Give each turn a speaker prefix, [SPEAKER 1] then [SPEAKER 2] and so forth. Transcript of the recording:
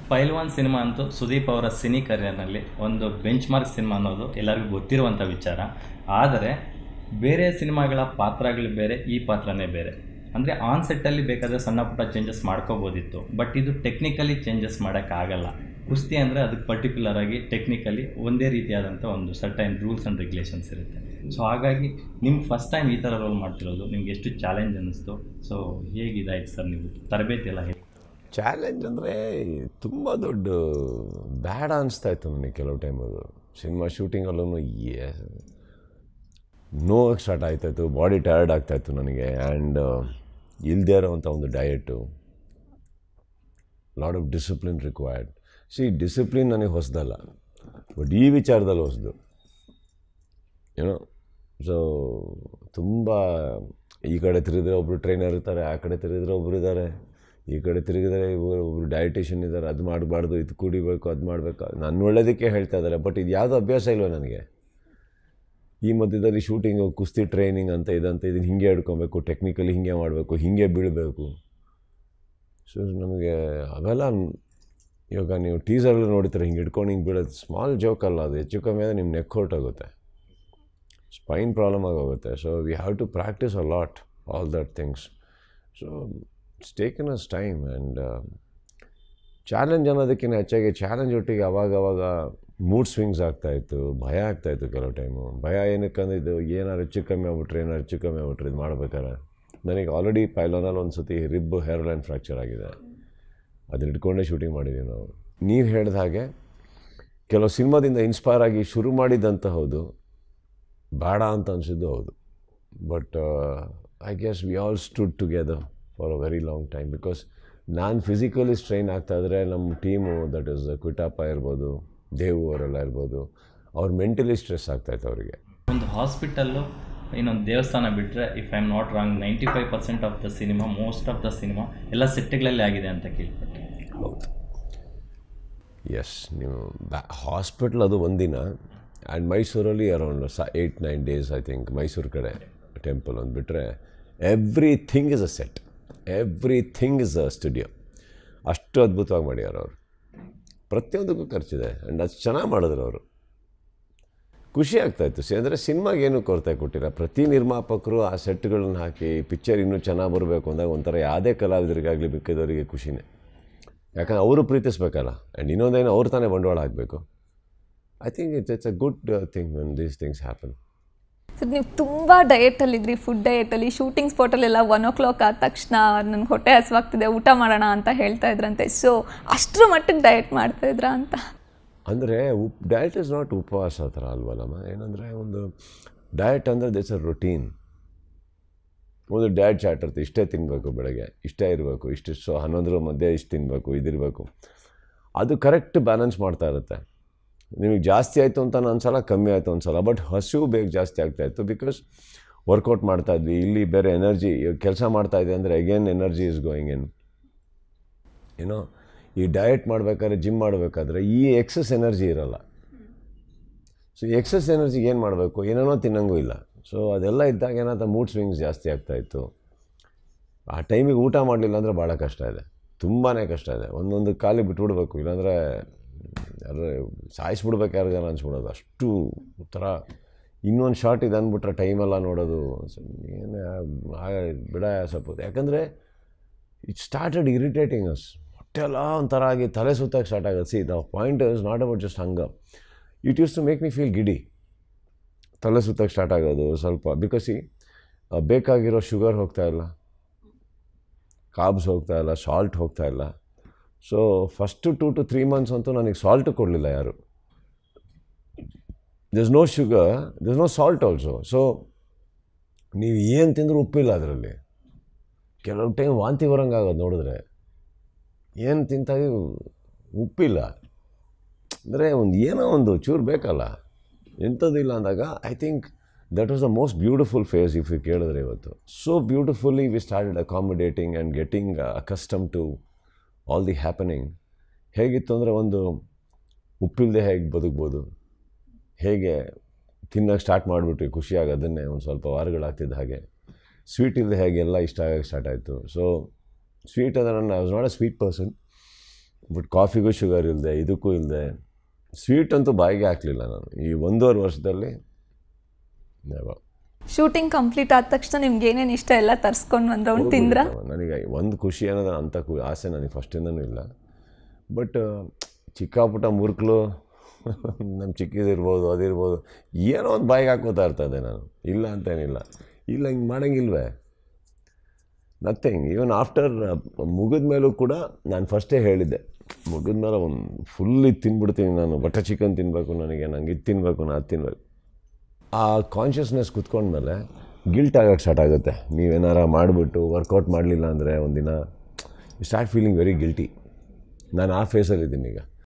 [SPEAKER 1] ಪೈಲ್ವಾನ್ cinema ಅಂತೂ ಸುದೀಪ್ ಅವರ cine ಕರಿಯರ್ನಲ್ಲಿ ಒಂದು ಬೆಂಚ್ ಮಾರ್ಕ್ ಸಿನಿಮಾ ಅನ್ನೋದು ಎಲ್ಲರಿಗೂ ಗೊತ್ತಿರುವಂಥ ವಿಚಾರ ಆದರೆ ಬೇರೆ ಸಿನಿಮಾಗಳ ಪಾತ್ರಗಳು ಬೇರೆ ಈ ಪಾತ್ರನೇ ಬೇರೆ ಅಂದರೆ ಆನ್ ಸೆಟ್ಟಲ್ಲಿ ಬೇಕಾದರೆ ಸಣ್ಣ ಪುಟ್ಟ ಚೇಂಜಸ್ ಮಾಡ್ಕೋಬೋದಿತ್ತು ಬಟ್ ಇದು ಟೆಕ್ನಿಕಲಿ ಚೇಂಜಸ್ ಮಾಡೋಕ್ಕಾಗಲ್ಲ ಕುಸ್ತಿ ಅಂದರೆ ಅದಕ್ಕೆ ಪರ್ಟಿಕ್ಯುಲರ್ ಆಗಿ ಟೆಕ್ನಿಕಲಿ ಒಂದೇ ರೀತಿಯಾದಂಥ ಒಂದು ಸರ್ಟೈನ್ ರೂಲ್ಸ್ ಆ್ಯಂಡ್ ರೆಗ್ಯುಲೇಷನ್ಸ್ ಇರುತ್ತೆ ಸೊ ಹಾಗಾಗಿ ನಿಮ್ಮ ಫಸ್ಟ್ ಟೈಮ್ ಈ ಥರ ರೋಲ್ ಮಾಡ್ತಿರೋದು ನಿಮ್ಗೆ ಎಷ್ಟು ಚಾಲೆಂಜ್ ಅನ್ನಿಸ್ತು ಸೊ ಹೇಗಿದಾಯ್ತು ಸರ್ ನೀವು ತರಬೇತಿ ಎಲ್ಲ ಹೇಗೆ
[SPEAKER 2] ಚಾಲೆಂಜ್ ಅಂದರೆ ತುಂಬ ದೊಡ್ಡ ಬ್ಯಾಡ ಅನಿಸ್ತಾ ಇತ್ತು ನನಗೆ ಕೆಲವು ಟೈಮ್ ಅದು ಸಿನಿಮಾ ಶೂಟಿಂಗಲ್ಲೂ ಏ ನೋವು ಸ್ಟಾರ್ಟ್ ಆಯ್ತಾಯಿತ್ತು ಬಾಡಿ ಟಯರ್ಡ್ ಆಗ್ತಾಯಿತ್ತು ನನಗೆ ಆ್ಯಂಡ್ ಇಲ್ಲದೇ ಇರೋವಂಥ ಒಂದು diet lot of discipline required see discipline ನನಗೆ ಹೊಸದಲ್ಲ ಬಟ್ ಈ ವಿಚಾರದಲ್ಲಿ ಹೊಸದು ಏನೋ ಸೊ ತುಂಬ ಈ ಕಡೆ ತಿರುಗಿದ್ರೆ ಒಬ್ಬರು ಟ್ರೈನರ್ ಇರ್ತಾರೆ ಆ ಕಡೆ ತಿರುಗಿದ್ರೆ ಒಬ್ಬರು ಇದ್ದಾರೆ ಈ ಕಡೆ ತಿರುಗಿದ್ರೆ ಇವರು ಒಬ್ಬರು ಡಯಟಿಷಿಯನ್ ಇದ್ದಾರೆ ಅದು ಮಾಡಬಾರ್ದು ಇದು ಕುಡಿಬೇಕು ಅದು ಮಾಡಬೇಕು ನನ್ನ ಒಳ್ಳೇದಕ್ಕೆ ಹೇಳ್ತಾ ಇದ್ದಾರೆ ಬಟ್ ಇದು ಯಾವುದೂ ಅಭ್ಯಾಸ ಇಲ್ವ ನನಗೆ ಈ ಮಧ್ಯದಲ್ಲಿ ಶೂಟಿಂಗು ಕುಸ್ತಿ ಟ್ರೈನಿಂಗ್ ಅಂತ ಇದಂತ ಇದನ್ನು ಹಿಂಗೆ ಹಿಡ್ಕೊಬೇಕು ಟೆಕ್ನಿಕಲಿ ಹಿಂಗೆ ಮಾಡಬೇಕು ಹಿಂಗೆ ಬೀಳಬೇಕು ಸೊ ನಮಗೆ ಅವೆಲ್ಲ ಇವಾಗ ನೀವು ಟೀಸರ್ಗಳು ನೋಡ್ತಾರೆ ಹಿಂಗೆ ಹಿಡ್ಕೊಂಡು ಹಿಂಗೆ ಬೀಳೋದು ಸ್ಮಾಲ್ ಜೋಕ್ ಅಲ್ಲ ಅದು ಹೆಚ್ಚು ಕಮ್ಮಿ ಆದರೆ ನಿಮ್ಮ ನೆಕ್ ಹೊರಟೋಗುತ್ತೆ ಸ್ಪೈನ್ ಪ್ರಾಬ್ಲಮ್ ಆಗೋಗುತ್ತೆ so we have to practise a lot all that things so it's taken us time and challenge ಅನ್ನೋದಕ್ಕಿಂತ ಹೆಚ್ಚಾಗಿ ಚಾಲೆಂಜ್ ಒಟ್ಟಿಗೆ ಅವಾಗ ಅವಾಗ ಮೂಡ್ ಸ್ವಿಂಗ್ಸ್ ಆಗ್ತಾಯಿತ್ತು ಭಯ ಆಗ್ತಾಯಿತ್ತು ಕೆಲವು ಟೈಮು ಭಯ ಏನಕ್ಕಂದ್ರೆ ಇದು ಏನಾರು ಹೆಚ್ಚು ಕಮ್ಮಿ ಆಗ್ಬಿಟ್ರೆ ಏನಾರು ಹೆಚ್ಚು ಕಮ್ಮಿ ಆಗ್ಬಿಟ್ರೆ ಇದು ಮಾಡ್ಬೇಕಾರೆ ನನಗೆ ಆಲ್ರೆಡಿ ಪೈಲೋನಲ್ಲಿ ಒಂದು ಸತಿ ರಿಬ್ ಹೇರ್ ಲೈನ್ ಫ್ರ್ಯಾಕ್ಚರ್ ಆಗಿದೆ ಅದನ್ನ ಇಟ್ಕೊಂಡೇ ಶೂಟಿಂಗ್ ಮಾಡಿದ್ದೀವಿ ನಾವು ನೀವು ಹೇಳಿದ ಹಾಗೆ ಕೆಲವು ಸಿನಿಮಾದಿಂದ ಇನ್ಸ್ಪೈರ್ ಆಗಿ ಶುರು ಮಾಡಿದ್ದಂತ ಹೌದು ಬೇಡ ಅಂತ ಅನಿಸಿದ್ದು ಹೌದು but I guess we all stood together for a very long time because ನಾನು ಫಿಸಿಕಲಿ ಸ್ಟ್ರೈನ್ ಆಗ್ತಾಯಿದ್ರೆ ನಮ್ಮ ಟೀಮು ದಟ್ ಇಸ್ ಕ್ವಿಟಪ್ಪ ಇರ್ಬೋದು ದೇವು ಅವರೆಲ್ಲ ಇರ್ಬೋದು ಅವ್ರು ಮೆಂಟಲಿ ಸ್ಟ್ರೆಸ್ ಆಗ್ತಾಯಿತ್ತು ಅವರಿಗೆ
[SPEAKER 1] ಒಂದು ಹಾಸ್ಪಿಟಲ್ಲು ಇನ್ನೊಂದು ದೇವಸ್ಥಾನ ಬಿಟ್ಟರೆ if I am not wrong ninety five percent of the cinema most of the cinema ಎಲ್ಲ ಸೆಟ್ಗಳಲ್ಲಿ ಆಗಿದೆ ಅಂತ ಕೇಳ್ಪಟ್ಟೆ
[SPEAKER 2] ಹೌದು ಎಸ್ ನೀವು ಬ್ಯಾ ಹಾಸ್ಪಿಟ್ಲ್ ಅದು ಒಂದಿನ ಆ್ಯಂಡ್ ಮೈಸೂರಲ್ಲಿ around the eight nine days I think Mysuru ಕಡೆ ಟೆಂಪಲ್ ಒಂದು ಬಿಟ್ಟರೆ everything is a set everything is a studio ಅಷ್ಟು ಅದ್ಭುತವಾಗಿ ಮಾಡ್ಯಾರ ಅವರು ಪ್ರತಿಯೊಂದಕ್ಕೂ ಖರ್ಚಿದೆ ಆ್ಯಂಡ್ ಅದು ಚೆನ್ನಾಗಿ ಮಾಡಿದ್ರು ಅವರು ಖುಷಿ ಆಗ್ತಾಯಿತ್ತು ಸಿ ಅಂದರೆ ಸಿನಿಮಾಗೆ ಏನೂ ಕೊರತೆ ಕೊಟ್ಟಿಲ್ಲ ಪ್ರತಿ ನಿರ್ಮಾಪಕರು ಆ ಸೆಟ್ಗಳನ್ನ ಹಾಕಿ ಪಿಕ್ಚರ್ ಇನ್ನೂ ಚೆನ್ನಾಗಿ ಬರಬೇಕು ಅಂದಾಗ ಒಂಥರ ಯಾವುದೇ ಕಲಾವಿದರಿಗಾಗಲಿ ಮಿಕ್ಕಿದವರಿಗೆ ಖುಷಿನೇ ಯಾಕಂದ್ರೆ ಅವರು ಪ್ರೀತಿಸ್ಬೇಕಲ್ಲ ಆ್ಯಂಡ್ ಇನ್ನೊಂದೇನು ಅವ್ರು ತಾನೇ ಬಂಡವಾಳ ಹಾಕಬೇಕು I think it's it's a good thing when these things happen
[SPEAKER 3] sir ನೀವು ತುಂಬ ಡಯಟಲ್ಲಿದ್ರಿ ಫುಡ್ ಡಯಟಲ್ಲಿ ಶೂಟಿಂಗ್ ಸ್ಪಾಟಲ್ಲೆಲ್ಲ ಒನ್ ಓ ಕ್ಲಾಕ್ ಆದ ತಕ್ಷಣ ನನಗೆ ಹೊಟ್ಟೆ ಹಸುವಾಗ್ತಿದೆ ಊಟ ಮಾಡೋಣ ಅಂತ ಹೇಳ್ತಾ ಇದ್ರಂತೆ ಸೊ ಅಷ್ಟರ ಮಟ್ಟಿಗೆ ಡಯಟ್ ಮಾಡ್ತಾ ಇದ್ರಾ ಅಂತ
[SPEAKER 2] ಅಂದರೆ ಉಪ್ ಡಯಟ್ ಇಸ್ ನಾಟ್ ಉಪವಾಸ ಆ ಥರ ಅಲ್ವಲ್ಲಮ್ಮ ಏನಂದರೆ ಒಂದು ಡಯಟ್ ಅಂದರೆ ದಿಸ್ ಅ ರೊಟೀನ್ ಒಂದು ಡಯಟ್ ಚಾರ್ಟ್ ಇರುತ್ತೆ ಇಷ್ಟೇ ತಿನ್ನಬೇಕು ಬೆಳಗ್ಗೆ ಇಷ್ಟೇ ಇರಬೇಕು ಇಷ್ಟಿಷ್ಟು ಸೊ ಹನ್ನೊಂದರ ಮಧ್ಯೆ ಇಷ್ಟು ತಿನ್ನಬೇಕು ಇದಿರಬೇಕು ಅದು ಕರೆಕ್ಟ್ ಬ್ಯಾಲೆನ್ಸ್ ಮಾಡ್ತಾ ಇರುತ್ತೆ ನಿಮಗೆ ಜಾಸ್ತಿ ಆಯಿತು ಅಂತ ಅನ್ಸಲ್ಲ ಕಮ್ಮಿ ಆಯಿತು ಅನ್ಸಲ್ಲ ಬಟ್ ಹಸಿವು ಬೇಗ ಜಾಸ್ತಿ ಆಗ್ತಾಯಿತ್ತು ಬಿಕಾಸ್ ವರ್ಕೌಟ್ ಮಾಡ್ತಾಯಿದ್ವಿ ಇಲ್ಲಿ ಬೇರೆ ಎನರ್ಜಿ ಕೆಲಸ ಮಾಡ್ತಾಯಿದ್ವಿ ಅಂದರೆ again energy is going in ಏನೋ ಈ ಡಯಟ್ ಮಾಡಬೇಕಾದ್ರೆ ಜಿಮ್ ಮಾಡಬೇಕಾದ್ರೆ ಈ ಎಕ್ಸಸ್ ಎನರ್ಜಿ ಇರಲ್ಲ ಸೊ ಎಕ್ಸಸ್ ಎನರ್ಜಿಗೆ ಏನು ಮಾಡಬೇಕು ಏನೇನೋ ತಿನ್ನಂಗೂ ಇಲ್ಲ ಸೊ ಅದೆಲ್ಲ ಇದ್ದಾಗ ಏನಾದ ಮೂಡ್ ಸ್ವಿಂಗ್ಸ್ ಜಾಸ್ತಿ ಆಗ್ತಾಯಿತ್ತು ಆ ಟೈಮಿಗೆ ಊಟ ಮಾಡಲಿಲ್ಲ ಅಂದರೆ ಭಾಳ ಕಷ್ಟ ಇದೆ ತುಂಬಾ ಕಷ್ಟ ಇದೆ ಒಂದೊಂದು ಖಾಲಿ ಬಿಟ್ಬಿಡ್ಬೇಕು ಇಲ್ಲಾಂದರೆ ಯಾರು ಸಾಯಿಸ್ಬಿಡ್ಬೇಕು ಯಾರಿಗಾರ ಅನ್ಸ್ಬಿಡೋದು ಅಷ್ಟು ಥರ ಇನ್ನೊಂದು ಶಾರ್ಟ್ ಇದೆ ಅಂದ್ಬಿಟ್ರೆ ಟೈಮೆಲ್ಲ ನೋಡೋದು ಏನು ಬಿಡ ಸ್ವಲ್ಪ ಯಾಕಂದರೆ ಇಟ್ ಸ್ಟಾರ್ಟೆಡ್ ಇರಿಟೇಟಿಂಗ್ ಅಸ್ ಹೊಟ್ಟೆಲ್ಲ ಒಂಥರ ಆಗಿ ತಲೆ ಸುತ್ತಕ್ಕೆ ಸ್ಟಾರ್ಟ್ ಆಗುತ್ತೆ see the point is not about just ಹಂಗ it use to make me feel giddy ತಲೆ ಸುತ್ತಕ್ಕೆ ಸ್ಟಾರ್ಟ್ ಆಗೋದು ಸ್ವಲ್ಪ ಬಿಕಾಸ್ ಈ ಬೇಕಾಗಿರೋ ಶುಗರ್ ಹೋಗ್ತಾ ಇಲ್ಲ ಕಾಬ್ಸ್ ಹೋಗ್ತಾ ಇಲ್ಲ ಸಾಲ್ಟ್ ಹೋಗ್ತಾ ಇಲ್ಲ so first two two three months ಅಂತೂ ನನಗೆ ಸಾಲ್ಟ್ ಕೊಡಲಿಲ್ಲ ಯಾರು this no sugar this no salt also so ನೀವು ಏನು ತಿಂದರೂ ಉಪ್ಪಿಲ್ಲ ಅದರಲ್ಲಿ ಕೆಲವು ಟೈಮ್ ವಾಂತಿ ಬರೋಂಗೆ ಆಗೋದು ನೋಡಿದ್ರೆ ಏನು ತಿಂತಾಗಿ ಉಪ್ಪಿಲ್ಲ ಅಂದರೆ ಒಂದು ಏನೋ ಒಂದು ಚೂರು ಬೇಕಲ್ಲ ಎಂಥದ್ದಿಲ್ಲ ಅಂದಾಗ I think that was the most beautiful phase if you ಕೇಳಿದ್ರೆ ಇವತ್ತು so beautifully we started accommodating and getting accustom to all the happening ಹೇಗಿತ್ತು ಅಂದರೆ ಒಂದು ಉಪ್ಪಿಲ್ಲದೆ ಹೇಗೆ ಬದುಕ್ಬೋದು ಹೇಗೆ ತಿನ್ನೋಕ್ಕೆ ಸ್ಟಾರ್ಟ್ ಮಾಡಿಬಿಟ್ವಿ ಖುಷಿಯಾಗಿ ಅದನ್ನೇ ಒಂದು ಸ್ವಲ್ಪ ವಾರಗಳಾಗ್ತಿದ್ದ ಹಾಗೆ ಸ್ವೀಟ್ ಇಲ್ಲದೆ ಹೇಗೆ ಎಲ್ಲ ಇಷ್ಟ ಆಗೋಕ್ಕೆ ಸ್ಟಾರ್ಟ್ ಆಯಿತು ಸೊ ಸ್ವೀಟ್ ಅಂದರೆ ನಾನು I was not a sweet person but ಕಾಫಿಗೂ ಶುಗರ್ ಇಲ್ಲದೆ ಇದಕ್ಕೂ ಇಲ್ಲದೆ ಸ್ವೀಟ್ ಅಂತೂ ಬಾಯಿಗೆ ಹಾಕಲಿಲ್ಲ ನಾನು ಈ ಒಂದೂವರೆ ವರ್ಷದಲ್ಲಿ never.
[SPEAKER 3] ಶೂಟಿಂಗ್ ಕಂಪ್ಲೀಟ್ ಆದ ತಕ್ಷಣ ನಿಮ್ಗೆ ಏನೇನು ಇಷ್ಟ ಎಲ್ಲ ತರ್ಸ್ಕೊಂಡು ಒಂದು ರೌಂಡ್ ತಿಂದ್ರ
[SPEAKER 2] ನನಗೆ ಒಂದು ಖುಷಿ ಅನ್ನೋದು ಅಂಥ ಕು ಆಸೆ ನನಗೆ ಫಸ್ಟಿಂದನೂ ಇಲ್ಲ ಬಟ್ ಚಿಕ್ಕ ಪುಟ್ಟ ಮುರುಕಲು ನಮ್ಮ ಚಿಕ್ಕಿದಿರ್ಬೋದು ಅದಿರ್ಬೋದು ಏನೋ ಒಂದು ಬಾಯಿಗೆ ಹಾಕೋತಾ ಇರ್ತದೆ ನಾನು ಇಲ್ಲ ಅಂತೇನಿಲ್ಲ ಇಲ್ಲ ಹಿಂಗೆ ಮಾಡೋಂಗಿಲ್ವೇ ನಥಿಂಗ್ ಈವನ್ ಆಫ್ಟರ್ ಮುಗಿದ ಮೇಲೂ ಕೂಡ ನಾನು ಫಸ್ಟೇ ಹೇಳಿದ್ದೆ ಮುಗಿದ ಮೇಲೆ ಒಂದು ಫುಲ್ ಇದು ತಿನ್ಬಿಡ್ತೀನಿ ನಾನು ಬಟರ್ ಚಿಕನ್ ತಿನ್ನಬೇಕು ನನಗೆ ನಂಗೆ ಇದು ತಿನ್ನಬೇಕು ನಾನು ಅದು ತಿನ್ಬೇಕು ಆ ಕಾನ್ಷಿಯಸ್ನೆಸ್ ಕುತ್ಕೊಂಡ್ಮೇಲೆ ಗಿಲ್ಟ್ ಆಗೋಕ್ಕೆ ಸ್ಟಾರ್ಟ್ ಆಗುತ್ತೆ ನೀವೇನಾರ ಮಾಡಿಬಿಟ್ಟು ವರ್ಕೌಟ್ ಮಾಡಲಿಲ್ಲ ಅಂದರೆ ಒಂದಿನ ಸ್ಟಾರ್ಟ್ ಫೀಲಿಂಗ್ ವೆರಿ ಗಿಲ್ಟಿ ನಾನು ಆ ಫೇಸಲ್ಲಿದ್ದೀನಿ ಈಗ